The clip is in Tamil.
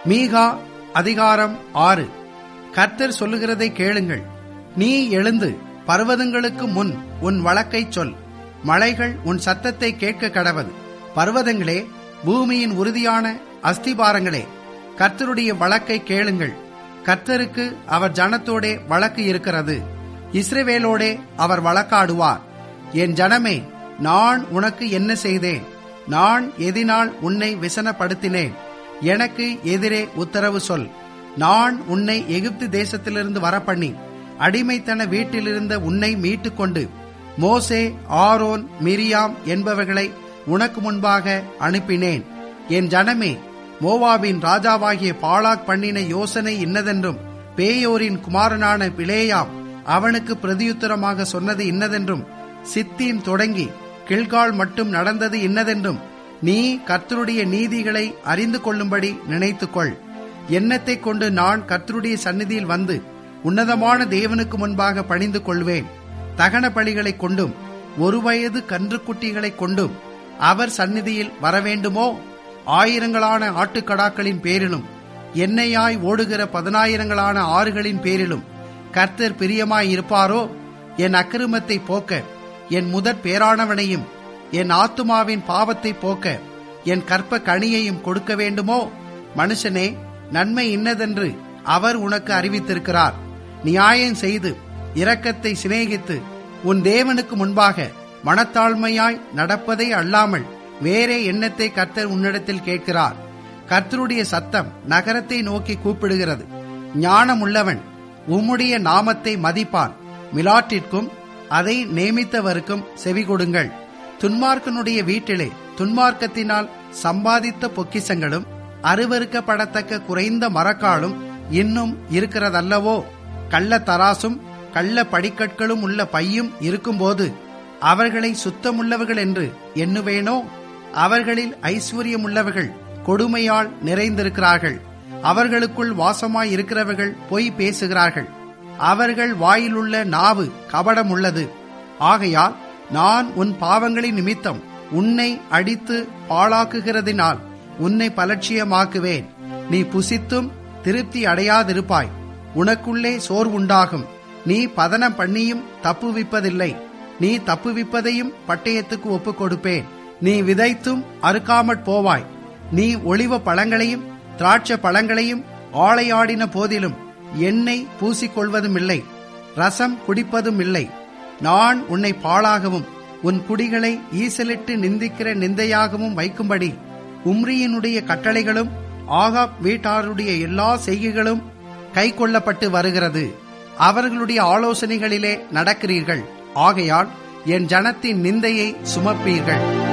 மீகா அதிகாரம் ஆறு கர்த்தர் சொல்லுகிறதை கேளுங்கள் நீ எழுந்து பர்வதங்களுக்கு முன் உன் வழக்கைச் சொல் மலைகள் உன் சத்தத்தை கேட்க கடவது பர்வதங்களே பூமியின் உறுதியான அஸ்திபாரங்களே கர்த்தருடைய வழக்கை கேளுங்கள் கர்த்தருக்கு அவர் ஜனத்தோடே வழக்கு இருக்கிறது இஸ்ரவேலோடே அவர் வழக்காடுவார் என் ஜனமே நான் உனக்கு என்ன செய்தேன் நான் எதினால் உன்னை விசனப்படுத்தினேன் எனக்கு எதிரே உத்தரவு சொல் நான் உன்னை எகிப்து தேசத்திலிருந்து வரப்பண்ணி அடிமைத்தன வீட்டிலிருந்த உன்னை மீட்டுக்கொண்டு மோசே ஆரோன் மிரியாம் என்பவர்களை உனக்கு முன்பாக அனுப்பினேன் என் ஜனமே மோவாபின் ராஜாவாகிய பாலாக் பண்ணின யோசனை இன்னதென்றும் பேயோரின் குமாரனான பிளேயாம் அவனுக்கு பிரதியுத்தரமாக சொன்னது இன்னதென்றும் சித்தீன் தொடங்கி கில்கால் மட்டும் நடந்தது இன்னதென்றும் நீ கர்த்தருடைய நீதிகளை அறிந்து கொள்ளும்படி நினைத்துக்கொள் எண்ணத்தை கொண்டு நான் கர்த்தருடைய சந்நிதியில் வந்து உன்னதமான தேவனுக்கு முன்பாக பணிந்து கொள்வேன் தகன பலிகளைக் கொண்டும் ஒரு வயது கன்றுக்குட்டிகளைக் கொண்டும் அவர் சந்நிதியில் வரவேண்டுமோ ஆயிரங்களான ஆட்டுக்கடாக்களின் பேரிலும் எண்ணெயாய் ஓடுகிற பதினாயிரங்களான ஆறுகளின் பேரிலும் கர்த்தர் பிரியமாயிருப்பாரோ என் அக்கிரமத்தை போக்க என் முதற் பேரானவனையும் என் ஆத்துமாவின் பாவத்தை போக்க என் கற்ப கனியையும் கொடுக்க வேண்டுமோ மனுஷனே நன்மை இன்னதென்று அவர் உனக்கு அறிவித்திருக்கிறார் நியாயம் செய்து இரக்கத்தை சிநேகித்து உன் தேவனுக்கு முன்பாக மனத்தாழ்மையாய் நடப்பதை அல்லாமல் வேறே எண்ணத்தை கர்த்தர் உன்னிடத்தில் கேட்கிறார் கர்த்தருடைய சத்தம் நகரத்தை நோக்கி கூப்பிடுகிறது ஞானமுள்ளவன் உம்முடைய நாமத்தை மதிப்பான் மிலாற்றிற்கும் அதை நேமித்தவருக்கும் செவி கொடுங்கள் துன்மார்க்கனுடைய வீட்டிலே துன்மார்க்கத்தினால் சம்பாதித்த பொக்கிசங்களும் அருவறுக்கப்படத்தக்க குறைந்த மரக்காலும் இன்னும் இருக்கிறதல்லவோ கள்ள தராசும் கள்ள படிக்கற்களும் உள்ள பையும் இருக்கும்போது அவர்களை சுத்தமுள்ளவர்கள் என்று எண்ணுவேனோ அவர்களில் ஐஸ்வர்யமுள்ளவர்கள் கொடுமையால் நிறைந்திருக்கிறார்கள் அவர்களுக்குள் வாசமாய் இருக்கிறவர்கள் பொய் பேசுகிறார்கள் அவர்கள் வாயிலுள்ள நாவு கபடம் உள்ளது ஆகையால் நான் உன் பாவங்களின் நிமித்தம் உன்னை அடித்து பாழாக்குகிறதினால் உன்னை பலட்சியமாக்குவேன் நீ புசித்தும் திருப்தி அடையாதிருப்பாய் உனக்குள்ளே சோர்வுண்டாகும் நீ பதனம் பண்ணியும் தப்புவிப்பதில்லை நீ தப்புவிப்பதையும் பட்டயத்துக்கு ஒப்புக் கொடுப்பேன் நீ விதைத்தும் அறுக்காமற் போவாய் நீ ஒளிவ பழங்களையும் திராட்சை பழங்களையும் ஆளையாடின போதிலும் எண்ணெய் பூசிக்கொள்வதும் இல்லை ரசம் குடிப்பதும் இல்லை நான் உன்னை பாழாகவும் உன் குடிகளை ஈசலிட்டு நிந்திக்கிற நிந்தையாகவும் வைக்கும்படி உம்ரியினுடைய கட்டளைகளும் ஆகாப் வீட்டாருடைய எல்லா செய்கைகளும் கைக்கொள்ளப்பட்டு வருகிறது அவர்களுடைய ஆலோசனைகளிலே நடக்கிறீர்கள் ஆகையால் என் ஜனத்தின் நிந்தையை சுமப்பீர்கள்